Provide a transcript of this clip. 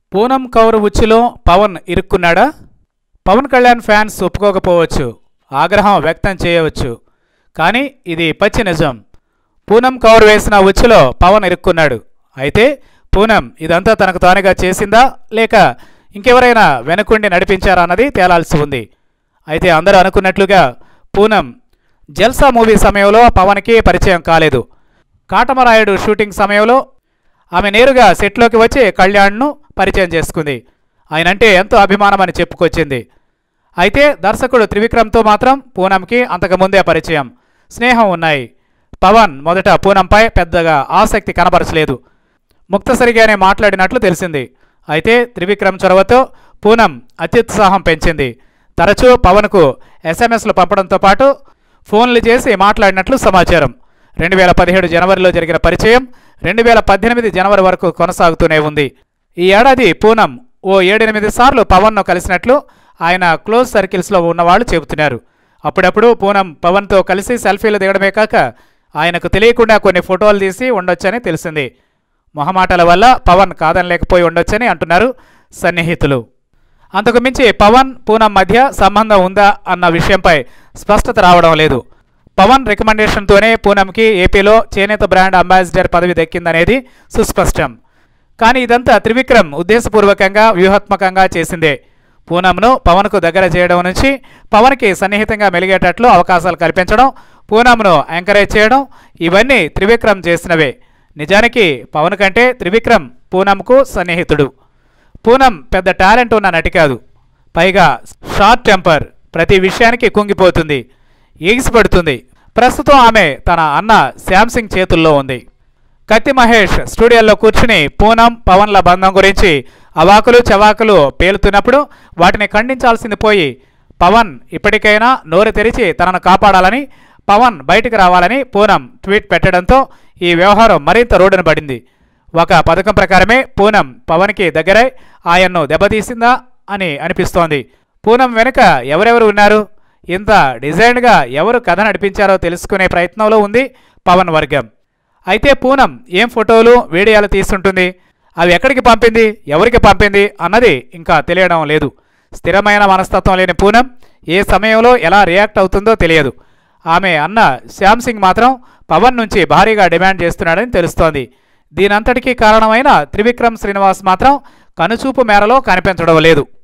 పూనం కౌర్ ఉచ్చులో పవన్ ఇరుక్కున్నాడా పవన్ కళ్యాణ్ ఫ్యాన్స్ ఒప్పుకోకపోవచ్చు ఆగ్రహం వ్యక్తం చేయవచ్చు కానీ ఇది పచ్చి నిజం పూనం కౌర్ వేసిన ఉచ్చులో పవన్ ఇరుక్కున్నాడు అయితే పూనం ఇదంతా తనకు తానుగా చేసిందా లేక ఇంకెవరైనా వెనుకుండి నడిపించారా అన్నది తేలాల్సి ఉంది అయితే అందరూ అనుకున్నట్లుగా పూనం జల్సా మూవీ సమయంలో పవన్కి పరిచయం కాలేదు కాటమరాయుడు షూటింగ్ సమయంలో ఆమె నేరుగా సెట్లోకి వచ్చి కళ్యాణ్ను పరిచయం చేసుకుంది ఆయనంటే ఎంతో అభిమానమని చెప్పుకొచ్చింది అయితే దర్శకుడు త్రివిక్రమ్తో మాత్రం పూనంకి అంతకుముందే పరిచయం స్నేహం ఉన్నాయి పవన్ మొదట పూనంపై పెద్దగా ఆసక్తి కనబరచలేదు ముక్తసరిగానే మాట్లాడినట్లు తెలిసింది అయితే త్రివిక్రమ్ చొరవతో పూనం అత్యుత్సాహం పెంచింది తరచూ పవన్కు ఎస్ఎంఎస్లు పంపడంతో పాటు ఫోన్లు చేసి మాట్లాడినట్లు సమాచారం రెండు వేల పదిహేడు జనవరిలో జరిగిన పరిచయం రెండు వేల పద్దెనిమిది జనవరి వరకు కొనసాగుతూనే ఉంది ఈ ఏడాది పూనం ఓ ఏడెనిమిది సార్లు పవన్ను కలిసినట్లు ఆయన క్లోజ్ సర్కిల్స్లో ఉన్నవాళ్ళు చెబుతున్నారు అప్పుడప్పుడు పూనం పవన్తో కలిసి సెల్ఫీలు దిగడమే కాక ఆయనకు తెలియకుండా కొన్ని ఫోటోలు తీసి ఉండొచ్చని తెలిసింది మొహమాటల వల్ల పవన్ కాదనలేకపోయి ఉండొచ్చని అంటున్నారు సన్నిహితులు అంతకు మించి పవన్ పూనం మధ్య సంబంధం ఉందా అన్న విషయంపై స్పష్టత రావడం లేదు పవన్ రికమెండేషన్తోనే పూనంకి ఏపీలో చేనేత బ్రాండ్ అంబాసిడర్ పదవి దక్కిందనేది సుస్పష్టం కానీ ఇదంతా త్రివిక్రమ్ ఉద్దేశపూర్వకంగా వ్యూహాత్మకంగా చేసిందే పూనంను పవన్కు దగ్గర చేయడం నుంచి పవన్కి సన్నిహితంగా మెలిగేటట్లు అవకాశాలు కల్పించడం పూనంను ఎంకరేజ్ చేయడం ఇవన్నీ త్రివిక్రమ్ చేసినవే నిజానికి పవన్ కంటే త్రివిక్రమ్ పూనంకు సన్నిహితుడు పూనం పెద్ద టాలెంట్ ఉన్న నటి కాదు పైగా షార్ట్ టెంపర్ ప్రతి విషయానికి కుంగిపోతుంది ఎగిసిపడుతుంది ప్రస్తుతం ఆమె తన అన్న శాంసింగ్ చేతుల్లో ఉంది కత్తి మహేష్ స్టూడియోలో కూర్చుని పూనం పవన్ల బంధం గురించి అవాకులు చవాకులు పేలుతున్నప్పుడు వాటిని ఖండించాల్సింది పోయి పవన్ ఇప్పటికైనా నోరు తెరిచి తనను కాపాడాలని పవన్ బయటికి రావాలని పూనం ట్వీట్ పెట్టడంతో ఈ వ్యవహారం మరింత రోడ్డున పడింది ఒక పథకం ప్రకారమే పూనం పవన్కి దగ్గరై ఆయన్ను దెబ్బతీసిందా అని అనిపిస్తోంది పూనం వెనుక ఎవరెవరు ఉన్నారు ఇంత డిజైన్గా ఎవరు కథ నడిపించారో తెలుసుకునే ప్రయత్నంలో ఉంది పవన్ వర్గం అయితే పూనం ఏం ఫోటోలు వీడియోలు తీస్తుంటుంది అవి ఎక్కడికి పంపింది ఎవరికి పంపింది అన్నది ఇంకా తెలియడం లేదు స్థిరమైన మనస్తత్వం లేని పూనం ఏ సమయంలో ఎలా రియాక్ట్ అవుతుందో తెలియదు ఆమె అన్న శ్యామ్ సింగ్ మాత్రం పవన్ నుంచి భారీగా డిమాండ్ చేస్తున్నాడని తెలుస్తోంది దీనంతటికీ కారణమైన త్రివిక్రమ్ శ్రీనివాస్ మాత్రం కనుచూపు మేరలో కనిపించడం లేదు